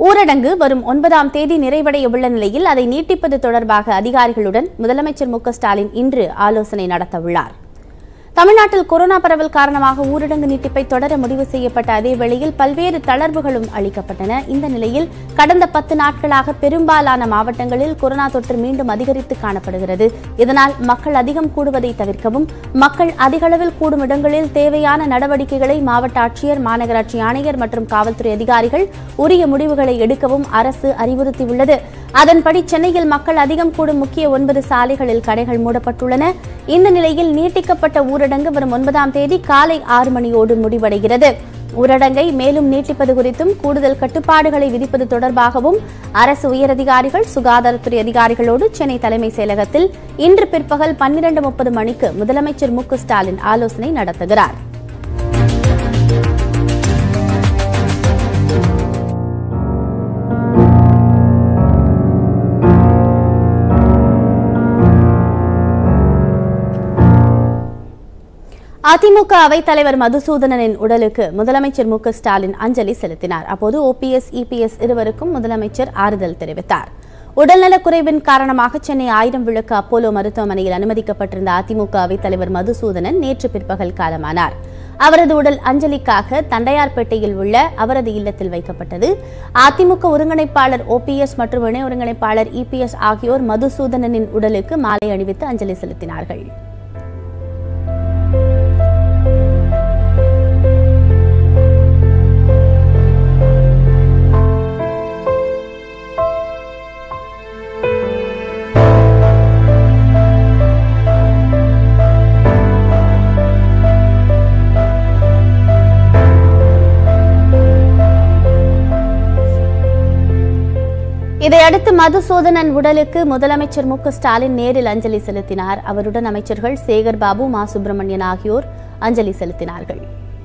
ஊரடங்கு வரும் ஒன்பதாம் தேதி நிறைவடைய உள்ள நிலையில் அதை நீட்டிப்பது தொடர்பாக அதிகாரிகளுடன் முதலமைச்சர் மு க ஸ்டாலின் இன்று ஆலோசனை நடத்த உள்ளார் தமிழ்நாட்டில் கொரோனா பரவல் காரணமாக ஊரடங்கு நீட்டிப்பை தொடர முடிவு செய்யப்பட்ட அதே வேளையில் பல்வேறு தளர்வுகளும் அளிக்கப்பட்டன இந்த நிலையில் கடந்த பத்து நாட்களாக பெரும்பாலான மாவட்டங்களில் கொரோனா தொற்று மீண்டும் அதிகரித்து காணப்படுகிறது இதனால் மக்கள் அதிகம் கூடுவதை தவிர்க்கவும் மக்கள் அதிகளவில் கூடும் இடங்களில் தேவையான நடவடிக்கைகளை மாவட்ட ஆட்சியர் மாநகராட்சி ஆணையர் மற்றும் காவல்துறை அதிகாரிகள் உரிய முடிவுகளை எடுக்கவும் அரசு அறிவுறுத்தியுள்ளது அதன்படி சென்னையில் மக்கள் அதிகம் கூடும் முக்கிய ஒன்பது சாலைகளில் கடைகள் மூடப்பட்டுள்ளன இந்த நிலையில் நீட்டிக்கப்பட்ட ஊரடங்கு வரும் ஒன்பதாம் தேதி காலை ஆறு மணியோடு முடிவடைகிறது ஊரடங்கை மேலும் நீட்டிப்பது குறித்தும் கூடுதல் கட்டுப்பாடுகளை விதிப்பது தொடர்பாகவும் அரசு உயரதிகாரிகள் சுகாதாரத்துறை அதிகாரிகளோடு சென்னை தலைமைச் செயலகத்தில் இன்று பிற்பகல் பன்னிரண்டு முப்பது மணிக்கு முதலமைச்சர் மு க ஸ்டாலின் ஆலோசனை நடத்துகிறார் அதிமுக அவைத்தலைவர் மதுசூதனனின் உடலுக்கு முதலமைச்சர் மு க ஸ்டாலின் அஞ்சலி செலுத்தினார் அப்போது ஓபிஎஸ் இபிஎஸ் இருவருக்கும் முதலமைச்சர் ஆறுதல் தெரிவித்தார் உடல்நலக் குறைவின் காரணமாக சென்னை ஆயிரம் விளக்கு அப்போலோ மருத்துவமனையில் அனுமதிக்கப்பட்டிருந்த அதிமுக அவைத்தலைவர் மதுசூதனன் நேற்று பிற்பகல் காலமானார் அவரது உடல் அஞ்சலிக்காக தண்டையார்பேட்டையில் உள்ள அவரது இல்லத்தில் வைக்கப்பட்டது அதிமுக ஒருங்கிணைப்பாளர் ஓபிஎஸ் மற்றும் இணை ஒருங்கிணைப்பாளர் இபிஎஸ் ஆகியோர் மதுசூதனனின் உடலுக்கு மாலை அணிவித்து அஞ்சலி செலுத்தினார்கள் இதையடுத்து மதுசூதனன் உடலுக்கு முதலமைச்சர் மு க ஸ்டாலின் நேரில் அஞ்சலி செலுத்தினார் அவருடன் அமைச்சர்கள் சேகர் பாபு மா சுப்பிரமணியன் ஆகியோர் அஞ்சலி செலுத்தினார்கள்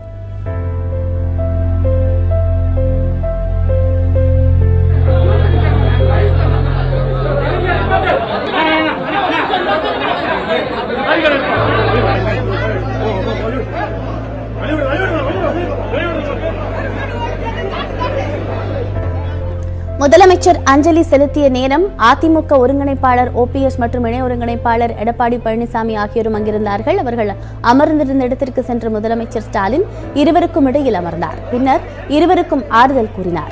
முதலமைச்சர் அஞ்சலி செலுத்திய நேரம் அதிமுக ஒருங்கிணைப்பாளர் ஓபிஎஸ் மற்றும் இணை ஒருங்கிணைப்பாளர் எடப்பாடி பழனிசாமி ஆகியோரும் அங்கிருந்தார்கள் அவர்கள் அமர்ந்திருந்த இடத்திற்கு சென்ற முதலமைச்சர் ஸ்டாலின் இருவருக்கும் இடையில் அமர்ந்தார் பின்னர் இருவருக்கும் ஆறுதல் கூறினார்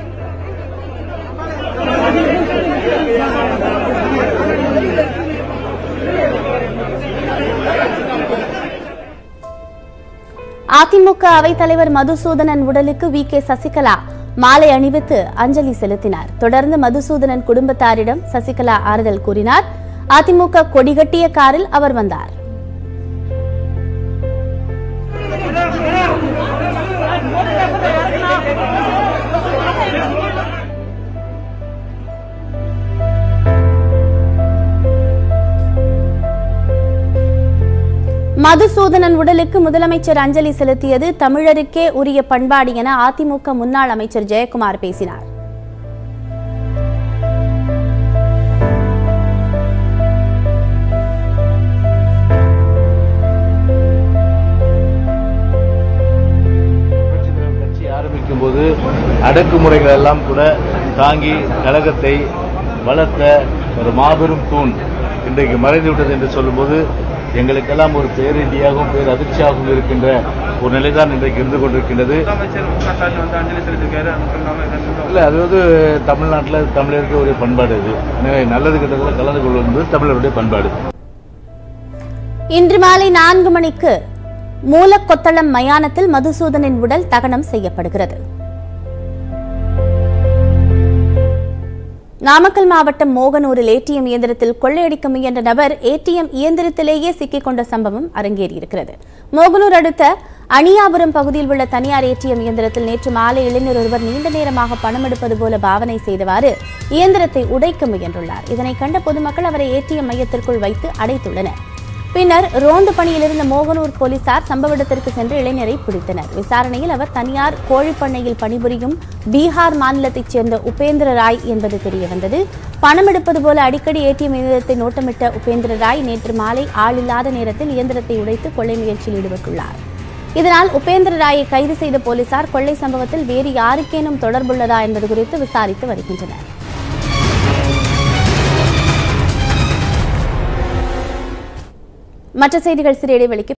அதிமுக அவைத்தலைவர் மதுசூதனன் உடலுக்கு வி கே சசிகலா மாலை அணிவித்து அஞ்சலி செலுத்தினார் தொடர்ந்து மதுசூதனன் குடும்பத்தாரிடம் சசிகலா ஆறுதல் கூறினார் அதிமுக கொடிகட்டிய காரில் அவர் வந்தார் மதுசூதனன் உடலுக்கு முதலமைச்சர் அஞ்சலி செலுத்தியது தமிழருக்கே உரிய பண்பாடு என அதிமுக முன்னாள் அமைச்சர் ஜெயக்குமார் பேசினார் புரட்சித் தலைவர் கட்சி ஆரம்பிக்கும் போது அடக்குமுறைகள் எல்லாம் கூட தாங்கி கழகத்தை வளர்த்த ஒரு மாபெரும் தூண் இன்றைக்கு மறைந்து விட்டது என்று சொல்லும்போது எங்களுக்கெல்லாம் ஒரு பேரிண்டியாகவும் பேர் அதிர்ச்சியாகவும் இருக்கின்ற ஒரு நிலைதான் இன்றைக்கு இருந்து கொண்டிருக்கின்றது முதலமைச்சர் மு க ஸ்டாலின் வந்து அஞ்சலி செலுத்திருக்காரு அது மட்டும் இல்லாமல் இதன் இல்லை அது வந்து தமிழ்நாட்டில் தமிழருக்கு ஒரு பண்பாடு இது எனவே நல்லது கெட்டதில் கலந்து கொள்வது என்பது தமிழருடைய பண்பாடு இன்று மாலை நான்கு மணிக்கு மூலக்கொத்தளம் மயானத்தில் மதுசூதனின் உடல் தகனம் செய்யப்படுகிறது நாமக்கல் மாவட்டம் மோகனூரில் ஏடிஎம் இயந்திரத்தில் கொள்ளையடிக்க முயன்ற நபர் ஏடிஎம் இயந்திரத்திலேயே சிக்கிக் கொண்ட சம்பவம் அரங்கேறியிருக்கிறது மோகனூர் அடுத்த அணியாபுரம் பகுதியில் உள்ள தனியார் ஏடிஎம் இயந்திரத்தில் நேற்று மாலை இளைஞர் ஒருவர் நீண்ட நேரமாக பணம் எடுப்பது போல பாவனை செய்தவாறு இயந்திரத்தை உடைக்க முயன்றுள்ளார் இதனை கண்ட பொதுமக்கள் அவரை ஏடிஎம் மையத்திற்குள் வைத்து அடைத்துள்ளனர் பின்னர் ரோந்து பணியில் இருந்த மோகனூர் போலீசார் சம்பவ இடத்திற்கு சென்று இளைஞரை பிடித்தனர் விசாரணையில் அவர் தனியார் கோழிப்பண்ணையில் பணிபுரியும் பீகார் மாநிலத்தைச் சேர்ந்த உபேந்திர ராய் என்பது தெரியவந்தது பணம் எடுப்பது போல அடிக்கடி ஏடிஎம் இயந்திரத்தை நோட்டமிட்ட உபேந்திர ராய் நேற்று மாலை ஆள் இல்லாத நேரத்தில் இயந்திரத்தை உடைத்து கொள்ளை முயற்சியில் ஈடுபட்டுள்ளார் இதனால் உபேந்திர ராயை கைது செய்த போலீசார் கொள்ளை சம்பவத்தில் வேறு யாருக்கேனும் தொடர்புள்ளதா என்பது குறித்து விசாரித்து வருகின்றனர் மற்ற செய்திகள் சிறு இடைவெளிக்கு